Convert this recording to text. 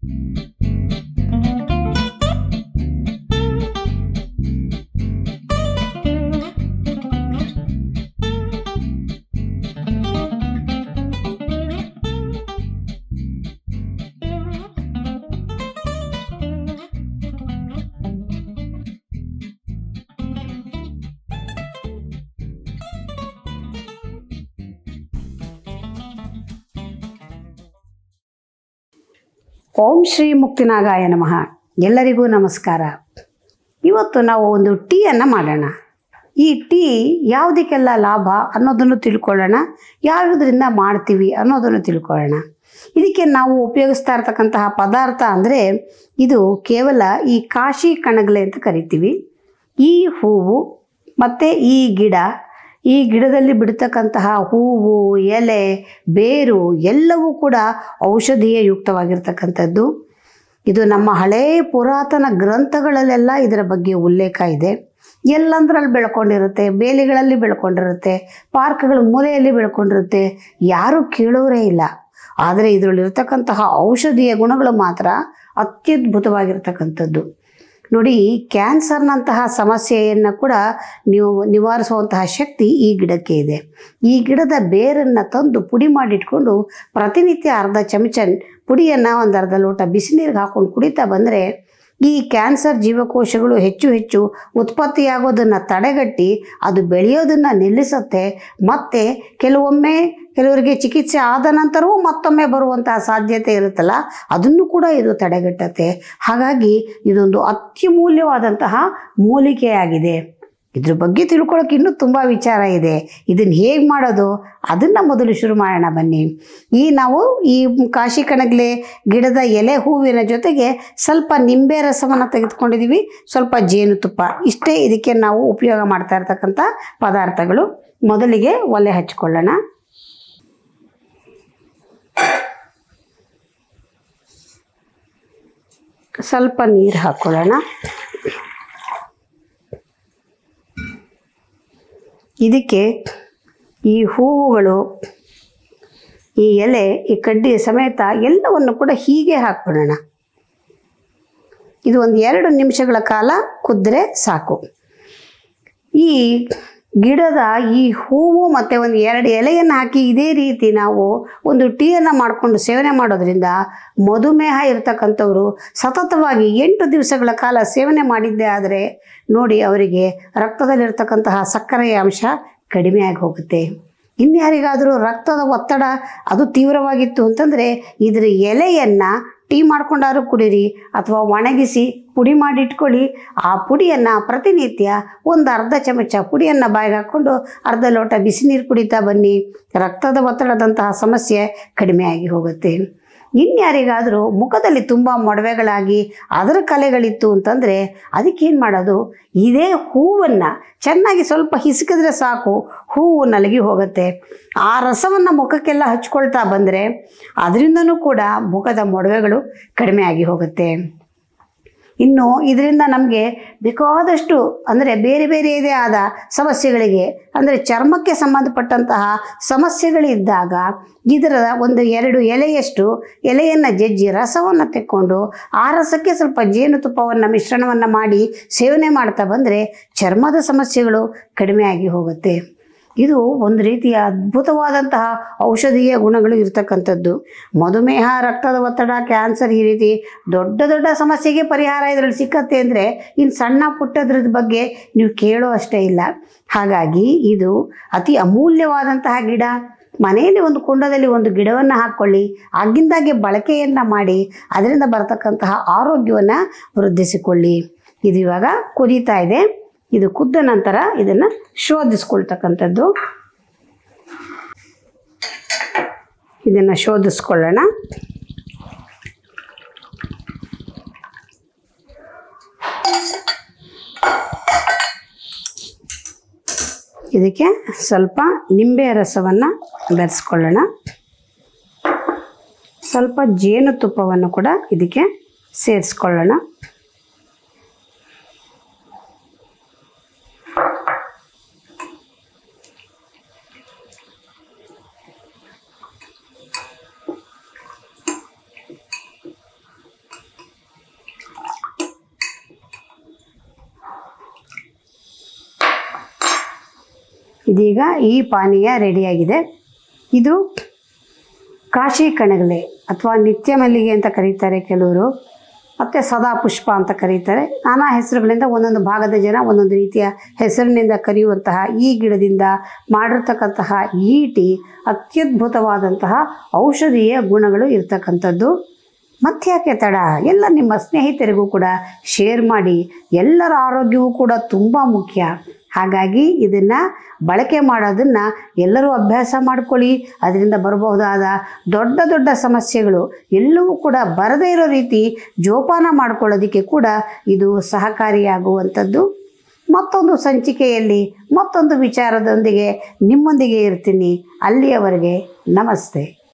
ಓಂ ಶ್ರೀ ಮುಕ್ತಿನಾಗಾಯ ನಮಃ ಎಲ್ಲರಿಗೂ ನಮಸ್ಕಾರ ಇವತ್ತು ನಾವು ಒಂದು ಟೀಯನ್ನು ಮಾಡೋಣ ಈ ಟೀ ಯಾವುದಕ್ಕೆಲ್ಲ ಲಾಭ ಅನ್ನೋದನ್ನು ತಿಳ್ಕೊಳ್ಳೋಣ ಯಾವುದರಿಂದ ಮಾಡ್ತೀವಿ ಅನ್ನೋದನ್ನು ತಿಳ್ಕೊಳ್ಳೋಣ ಇದಕ್ಕೆ ನಾವು ಉಪಯೋಗಿಸ್ತಾ ಇರ್ತಕ್ಕಂತಹ ಪದಾರ್ಥ ಅಂದರೆ ಇದು ಕೇವಲ ಈ ಕಾಶಿ ಕಣಗಲೆ ಅಂತ ಕರಿತೀವಿ ಈ ಹೂವು ಮತ್ತು ಈ ಗಿಡ ಈ ಗಿಡದಲ್ಲಿ ಬಿಡ್ತಕ್ಕಂತಹ ಹೂವು ಎಲೆ ಬೇರು ಎಲ್ಲವೂ ಕೂಡ ಔಷಧೀಯ ಯುಕ್ತವಾಗಿರ್ತಕ್ಕಂಥದ್ದು ಇದು ನಮ್ಮ ಹಳೇ ಪುರಾತನ ಗ್ರಂಥಗಳಲ್ಲೆಲ್ಲ ಇದರ ಬಗ್ಗೆ ಉಲ್ಲೇಖ ಇದೆ ಎಲ್ಲಂದ್ರಲ್ಲಿ ಬೆಳ್ಕೊಂಡಿರುತ್ತೆ ಬೇಲಿಗಳಲ್ಲಿ ಬೆಳ್ಕೊಂಡಿರುತ್ತೆ ಪಾರ್ಕ್ಗಳ ಮೂಲೆಯಲ್ಲಿ ಬೆಳ್ಕೊಂಡಿರುತ್ತೆ ಯಾರೂ ಕೇಳೋರೇ ಇಲ್ಲ ಆದರೆ ಇದರಲ್ಲಿರ್ತಕ್ಕಂತಹ ಔಷಧೀಯ ಗುಣಗಳು ಮಾತ್ರ ಅತ್ಯದ್ಭುತವಾಗಿರ್ತಕ್ಕಂಥದ್ದು ನೋಡಿ ಕ್ಯಾನ್ಸರ್ನಂತಹ ಸಮಸ್ಯೆಯನ್ನು ಕೂಡ ನೀವು ನಿವಾರಿಸುವಂತಹ ಶಕ್ತಿ ಈ ಗಿಡಕ್ಕೆ ಇದೆ ಈ ಗಿಡದ ಬೇರನ್ನು ತಂದು ಪುಡಿ ಮಾಡಿಟ್ಕೊಂಡು ಪ್ರತಿನಿತ್ಯ ಅರ್ಧ ಚಮಚ ಪುಡಿಯನ್ನು ಒಂದು ಅರ್ಧ ಲೋಟ ಬಿಸಿನೀರಿಗೆ ಹಾಕ್ಕೊಂಡು ಕುಡಿತಾ ಬಂದರೆ ಈ ಕ್ಯಾನ್ಸರ್ ಜೀವಕೋಶಗಳು ಹೆಚ್ಚು ಹೆಚ್ಚು ಉತ್ಪತ್ತಿಯಾಗೋದನ್ನು ತಡೆಗಟ್ಟಿ ಅದು ಬೆಳೆಯೋದನ್ನು ನಿಲ್ಲಿಸುತ್ತೆ ಮತ್ತು ಕೆಲವೊಮ್ಮೆ ಕೆಲವರಿಗೆ ಚಿಕಿತ್ಸೆ ಆದ ನಂತರವೂ ಮತ್ತೊಮ್ಮೆ ಬರುವಂತಹ ಸಾಧ್ಯತೆ ಇರುತ್ತಲ್ಲ ಅದನ್ನು ಕೂಡ ಇದು ತಡೆಗಟ್ಟುತ್ತೆ ಹಾಗಾಗಿ ಇದೊಂದು ಅತ್ಯಮೂಲ್ಯವಾದಂತಹ ಮೂಲಿಕೆಯಾಗಿದೆ ಇದ್ರ ಬಗ್ಗೆ ತಿಳ್ಕೊಳ್ಳೋಕೆ ಇನ್ನೂ ತುಂಬ ವಿಚಾರ ಇದೆ ಇದನ್ನು ಹೇಗೆ ಮಾಡೋದು ಅದನ್ನು ಮೊದಲು ಶುರು ಮಾಡೋಣ ಬನ್ನಿ ಈ ನಾವು ಈ ಕಾಶಿ ಕಣಗ್ಲೆ ಗಿಡದ ಎಲೆ ಹೂವಿನ ಜೊತೆಗೆ ಸ್ವಲ್ಪ ನಿಂಬೆ ರಸವನ್ನು ತೆಗೆದುಕೊಂಡಿದ್ದೀವಿ ಸ್ವಲ್ಪ ಜೇನುತುಪ್ಪ ಇಷ್ಟೇ ಇದಕ್ಕೆ ನಾವು ಉಪಯೋಗ ಮಾಡ್ತಾ ಇರ್ತಕ್ಕಂಥ ಪದಾರ್ಥಗಳು ಮೊದಲಿಗೆ ಒಲೆ ಹಚ್ಕೊಳ್ಳೋಣ ಸ್ವಲ್ಪ ನೀರು ಹಾಕ್ಕೊಳ್ಳೋಣ ಇದಕ್ಕೆ ಈ ಹೂವುಗಳು ಈ ಎಲೆ ಈ ಕಡ್ಡಿ ಸಮೇತ ಎಲ್ಲವನ್ನು ಕೂಡ ಹೀಗೆ ಹಾಕ್ಬಿಡೋಣ ಇದು ಒಂದು ಎರಡು ನಿಮಿಷಗಳ ಕಾಲ ಕುದ್ರೆ ಸಾಕು ಈ ಗಿಡದ ಈ ಹೂವು ಮತ್ತು ಒಂದು ಎರಡು ಎಲೆಯನ್ನು ಹಾಕಿ ಇದೇ ರೀತಿ ನಾವು ಒಂದು ಟೀಯನ್ನು ಮಾಡಿಕೊಂಡು ಸೇವನೆ ಮಾಡೋದ್ರಿಂದ ಮಧುಮೇಹ ಇರತಕ್ಕಂಥವರು ಸತತವಾಗಿ ಎಂಟು ದಿವಸಗಳ ಕಾಲ ಸೇವನೆ ಮಾಡಿದ್ದೇ ಆದರೆ ನೋಡಿ ಅವರಿಗೆ ರಕ್ತದಲ್ಲಿರ್ತಕ್ಕಂತಹ ಸಕ್ಕರೆಯ ಅಂಶ ಕಡಿಮೆಯಾಗಿ ಹೋಗುತ್ತೆ ಇನ್ಯಾರಿಗಾದರೂ ರಕ್ತದ ಒತ್ತಡ ಅದು ತೀವ್ರವಾಗಿತ್ತು ಅಂತಂದರೆ ಇದರ ಎಲೆಯನ್ನು ಟೀ ಮಾಡ್ಕೊಂಡಾದ್ರೂ ಕುಡೀರಿ ಅಥವಾ ಒಣಗಿಸಿ ಪುಡಿ ಮಾಡಿಟ್ಕೊಳ್ಳಿ ಆ ಪುಡಿಯನ್ನು ಪ್ರತಿನಿತ್ಯ ಒಂದು ಅರ್ಧ ಚಮಚ ಪುಡಿಯನ್ನು ಬಾಯಿಗೆ ಹಾಕ್ಕೊಂಡು ಅರ್ಧ ಲೋಟ ಬಿಸಿ ನೀರು ಕುಡಿತಾ ಬನ್ನಿ ರಕ್ತದ ಒತ್ತಡದಂತಹ ಸಮಸ್ಯೆ ಕಡಿಮೆಯಾಗಿ ಹೋಗುತ್ತೆ ಇನ್ಯಾರಿಗಾದರೂ ಮುಖದಲ್ಲಿ ತುಂಬ ಮೊಡವೆಗಳಾಗಿ ಅದರ ಕಲೆಗಳಿತ್ತು ಅಂತಂದರೆ ಅದಕ್ಕೇನು ಮಾಡೋದು ಇದೇ ಹೂವನ್ನು ಚೆನ್ನಾಗಿ ಸ್ವಲ್ಪ ಹಿಸುಕಿದ್ರೆ ಸಾಕು ಹೂವು ನಲಗಿ ಹೋಗುತ್ತೆ ಆ ರಸವನ್ನು ಮುಖಕ್ಕೆಲ್ಲ ಹಚ್ಕೊಳ್ತಾ ಬಂದರೆ ಅದರಿಂದನೂ ಕೂಡ ಮುಖದ ಮೊಡವೆಗಳು ಕಡಿಮೆಯಾಗಿ ಹೋಗುತ್ತೆ ಇನ್ನು ಇದರಿಂದ ನಮಗೆ ಬೇಕಾದಷ್ಟು ಅಂದರೆ ಬೇರೆ ಬೇರೆಯದೇ ಆದ ಸಮಸ್ಯೆಗಳಿಗೆ ಅಂದರೆ ಚರ್ಮಕ್ಕೆ ಸಂಬಂಧಪಟ್ಟಂತಹ ಸಮಸ್ಯೆಗಳಿದ್ದಾಗ ಇದರ ಒಂದು ಎರಡು ಎಲೆಯಷ್ಟು ಎಲೆಯನ್ನು ಜಜ್ಜಿ ರಸವನ್ನು ತೆಕ್ಕೊಂಡು ಆ ರಸಕ್ಕೆ ಸ್ವಲ್ಪ ಜೇನುತುಪ್ಪವನ್ನು ಮಿಶ್ರಣವನ್ನು ಮಾಡಿ ಸೇವನೆ ಮಾಡ್ತಾ ಬಂದರೆ ಚರ್ಮದ ಸಮಸ್ಯೆಗಳು ಕಡಿಮೆಯಾಗಿ ಹೋಗುತ್ತೆ ಇದು ಒಂದು ರೀತಿಯ ಅದ್ಭುತವಾದಂತಹ ಔಷಧೀಯ ಗುಣಗಳು ಇರತಕ್ಕಂಥದ್ದು ಮಧುಮೇಹ ರಕ್ತದ ಒತ್ತಡ ಕ್ಯಾನ್ಸರ್ ಈ ರೀತಿ ದೊಡ್ಡ ದೊಡ್ಡ ಸಮಸ್ಯೆಗೆ ಪರಿಹಾರ ಇದರಲ್ಲಿ ಸಿಕ್ಕತ್ತೆ ಅಂದರೆ ಇನ್ನು ಸಣ್ಣ ಪುಟ್ಟದ್ರದ ಬಗ್ಗೆ ನೀವು ಕೇಳೋ ಅಷ್ಟೇ ಇಲ್ಲ ಹಾಗಾಗಿ ಇದು ಅತಿ ಅಮೂಲ್ಯವಾದಂತಹ ಗಿಡ ಮನೆಯಲ್ಲಿ ಒಂದು ಕುಂಡದಲ್ಲಿ ಒಂದು ಗಿಡವನ್ನು ಹಾಕ್ಕೊಳ್ಳಿ ಆಗಿಂದಾಗೆ ಬಳಕೆಯನ್ನು ಮಾಡಿ ಅದರಿಂದ ಬರತಕ್ಕಂತಹ ಆರೋಗ್ಯವನ್ನು ವೃದ್ಧಿಸಿಕೊಳ್ಳಿ ಇದು ಇವಾಗ ಕುದೀತಾ ಇದೆ ಇದು ಕುದ್ದ ನಂತರ ಇದನ್ನು ಶೋಧಿಸ್ಕೊಳ್ತಕ್ಕಂಥದ್ದು ಇದನ್ನು ಶೋಧಿಸ್ಕೊಳ್ಳೋಣ ಇದಕ್ಕೆ ಸ್ವಲ್ಪ ನಿಂಬೆ ರಸವನ್ನು ಬೆರೆಸ್ಕೊಳ್ಳೋಣ ಸ್ವಲ್ಪ ಜೇನುತುಪ್ಪವನ್ನು ಕೂಡ ಇದಕ್ಕೆ ಸೇರಿಸ್ಕೊಳ್ಳೋಣ ಇದೀಗ ಈ ಪಾನೀಯ ರೆಡಿಯಾಗಿದೆ ಇದು ಕಾಶಿ ಕಣಗಲೆ ಅಥವಾ ನಿತ್ಯ ಮಲ್ಲಿಗೆ ಅಂತ ಕರೀತಾರೆ ಕೆಲವರು ಮತ್ತು ಸದಾ ಪುಷ್ಪ ಅಂತ ಕರೀತಾರೆ ನಾನಾ ಹೆಸರುಗಳಿಂದ ಒಂದೊಂದು ಭಾಗದ ಜನ ಒಂದೊಂದು ರೀತಿಯ ಹೆಸರಿನಿಂದ ಕರೆಯುವಂತಹ ಈ ಗಿಡದಿಂದ ಮಾಡಿರ್ತಕ್ಕಂತಹ ಈ ಟೀ ಅತ್ಯದ್ಭುತವಾದಂತಹ ಔಷಧೀಯ ಗುಣಗಳು ಇರ್ತಕ್ಕಂಥದ್ದು ಮತ್ತ್ಯಾಕೆ ತಡ ಎಲ್ಲ ನಿಮ್ಮ ಸ್ನೇಹಿತರಿಗೂ ಕೂಡ ಶೇರ್ ಮಾಡಿ ಎಲ್ಲರ ಆರೋಗ್ಯವೂ ಕೂಡ ತುಂಬ ಮುಖ್ಯ ಹಾಗಾಗಿ ಇದನ್ನು ಬಳಕೆ ಮಾಡೋದನ್ನು ಎಲ್ಲರೂ ಅಭ್ಯಾಸ ಮಾಡ್ಕೊಳ್ಳಿ ಅದರಿಂದ ಬರಬಹುದಾದ ದೊಡ್ಡ ದೊಡ್ಡ ಸಮಸ್ಯೆಗಳು ಎಲ್ಲವೂ ಕೂಡ ಬರದೇ ಇರೋ ರೀತಿ ಜೋಪಾನ ಮಾಡ್ಕೊಳ್ಳೋದಕ್ಕೆ ಕೂಡ ಇದು ಸಹಕಾರಿಯಾಗುವಂಥದ್ದು ಮತ್ತೊಂದು ಸಂಚಿಕೆಯಲ್ಲಿ ಮತ್ತೊಂದು ವಿಚಾರದೊಂದಿಗೆ ನಿಮ್ಮೊಂದಿಗೆ ಇರ್ತೀನಿ ಅಲ್ಲಿಯವರೆಗೆ ನಮಸ್ತೆ